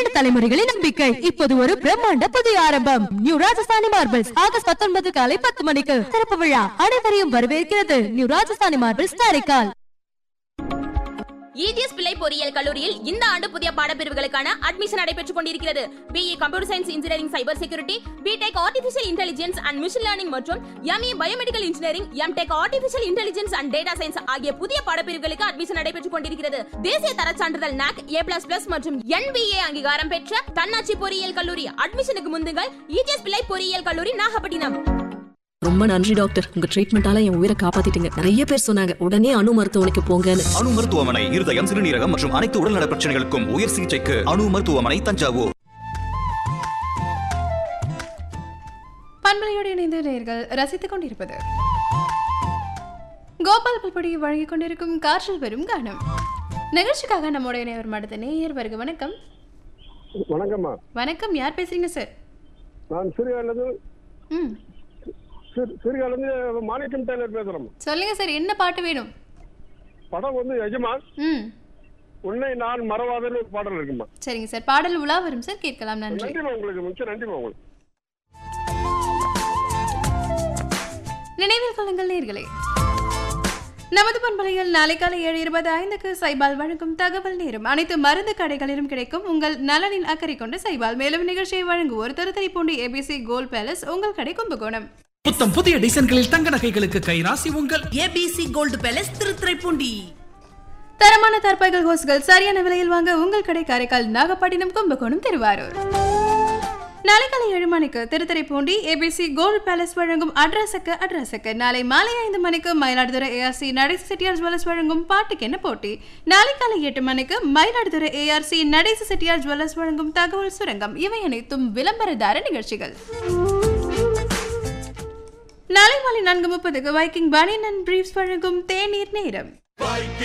இரண்டு தலைமுறைகளின் நம்பிக்கை இப்போது ஒரு பிரம்மாண்ட புதிய ஆரம்பம் நியூ ராஜஸ்தானி மார்பிள்ஸ் ஆகஸ்ட் பத்தொன்பது காலை பத்து மணிக்கு திறப்பு விழா அனைவரையும் வரவேற்கிறது new Rajasthani marbles Karaikal EGS Pillai பொறியியல் கல்லூரியில் இந்த ஆண்டு புதிய பாடப்பிரிவுகளுக்கான அட்மிஷன் நடைபெற்றுக் கொண்டிருக்கிறது BE computer science engineering cyber security B Tech artificial intelligence and machine learning மற்றும் ME biomedical engineering M Tech artificial intelligence and data science ஆகிய புதிய பாடப்பிரிவுகளுக்கு அட்மிஷன் நடைபெற்றுக் கொண்டிருக்கிறது தேசிய தர சான்றிதழ் நாக் ஏ பிளஸ் பிளஸ் மற்றும் என்பிஏ அங்கீகாரம் பெற்ற தன்னாட்சி பொறியியல் கல்லூரி அட்மிஷனுக்கு முந்துங்கள் இஜிஎஸ் பிள்ளை பொறியியல் கல்லூரி நாகப்பட்டினம் ரொம்ப நன்றி டாக்டர் உங்க ட்ரீட்மெண்டால என் உயிரை காப்பாத்திட்டீங்க நிறைய பேர் சொன்னாங்க உடனே அணு மருத்துவமனைக்கு போங்கன்னு அணு மருத்துவமனை இருதயம் சிறுநீரகம் மற்றும் அனைத்து உடல்நல பிரச்சனைகளுக்கும் உயர் சிகிச்சைக்கு அணு மருத்துவமனை தஞ்சாவூர் பண்பலையோடு இணைந்த நேர்கள் ரசித்துக் கொண்டிருப்பது கோபால் புல்படி வழங்கிக் கொண்டிருக்கும் காற்றில் வரும் கானம் நிகழ்ச்சிக்காக நம்முடைய நேர் மடத்த நேயர் வருக வணக்கம் வணக்கம்மா வணக்கம் யார் பேசுறீங்க சார் நான் சிறுகாலேருந்து ம் சிறு சிறுகாலேருந்து மாணிக்கம் டெய்லர் பேசுகிறேன் சொல்லுங்க சார் என்ன பாட்டு வேணும் படம் வந்து எஜமான் ம் உன்னை நான் மறவாதன்னு ஒரு பாடல் இருக்குமா சரிங்க சார் பாடல் உலா வரும் சார் கேட்கலாம் நன்றி நன்றிமா உங்களுக்கு மிச்சம் நன்றிமா உங்களுக்கு நினைவில் கொள்ளுங்கள் நேர்களே நமது பண்பலையில் நாளை காலை ஏழு இருபது ஐந்துக்கு சைபால் வழங்கும் தகவல் நேரம் அனைத்து மருந்து கடைகளிலும் கிடைக்கும் உங்கள் நலனின் அக்கறை கொண்ட சைபால் மேலும் நிகழ்ச்சியை வழங்குவோர் தருத்தரி பூண்டி ஏபிசி கோல்ட் பேலஸ் உங்கள் கடை கும்பகோணம் புத்தம் புதிய டிசைன்களில் தங்க நகைகளுக்கு கைராசி உங்கள் ஏபிசி கோல்டு பேலஸ் திருத்துறைப்பூண்டி தரமான தற்பைகள் ஹோஸ்கள் சரியான விலையில் வாங்க உங்கள் கடை காரைக்கால் நாகப்பட்டினம் கும்பகோணம் திருவாரூர் நாளை காலை ஏழு மணிக்கு திருத்துறைப்பூண்டி ஏபிசி கோல்ட் பேலஸ் வழங்கும் அட்ரஸுக்கு அட்ரஸுக்கு நாளை மாலை ஐந்து மணிக்கு மயிலாடுதுறை ஏஆர்சி நடேச செட்டியார் ஜுவல்லர்ஸ் வழங்கும் பாட்டுக்கு என்ன போட்டி நாளை காலை எட்டு மணிக்கு மயிலாடுதுறை ஏஆர்சி நடேச செட்டியார் ஜுவல்லர்ஸ் வழங்கும் தகவல் சுரங்கம் இவை அனைத்தும் விளம்பரதார நிகழ்ச்சிகள் நாளை மாலை நான்கு முப்பதுக்கு வைக்கிங் பனியன் அண்ட் பிரீஃப்ஸ் வழங்கும் தேநீர் நேரம்